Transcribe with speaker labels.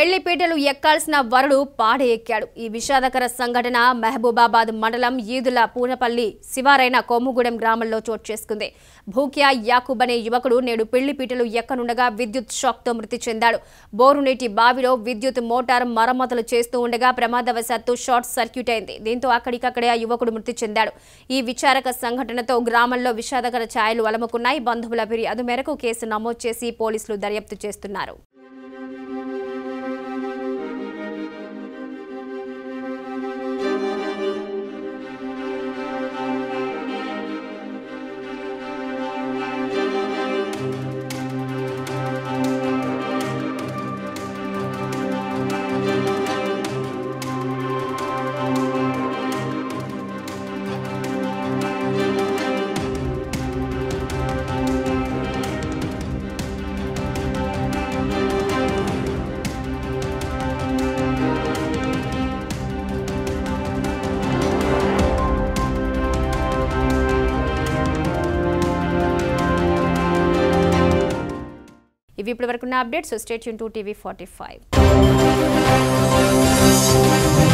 Speaker 1: పెళ్లి పీటలు ఎక్కాల్సిన వరుడు పాడ ఎక్కాడు ఈ విషాదకర సంఘటన మహబూబాబాద్ మండలం ఈదుల పూనపల్లి శివారైన కొమ్ముగూడెం గ్రామంలో చోటు చేసుకుంది భూక్యా యాకూబ్ అనే యువకుడు నేడు పెళ్లి పీటలు ఎక్కనుండగా విద్యుత్ షాక్తో మృతి చెందాడు బోరునీటి బావిలో విద్యుత్ మోటార్ మరమ్మతులు చేస్తూ ఉండగా ప్రమాదవశాత్తు షార్ట్ సర్క్యూట్ అయింది దీంతో అక్కడికక్కడే ఆ యువకుడు మృతి చెందాడు ఈ విచారక సంఘటనతో గ్రామంలో విషాదకర ఛాయలు అలముకున్నాయి బంధువుల ఫిర్యాదు మేరకు కేసు నమోదు చేసి పోలీసులు దర్యాప్తు చేస్తున్నారు ఇవి ఇప్పటి వరకున్న అప్డేట్స్ స్టేట్ యూన్ టూ టీవీ ఫార్టీ ఫైవ్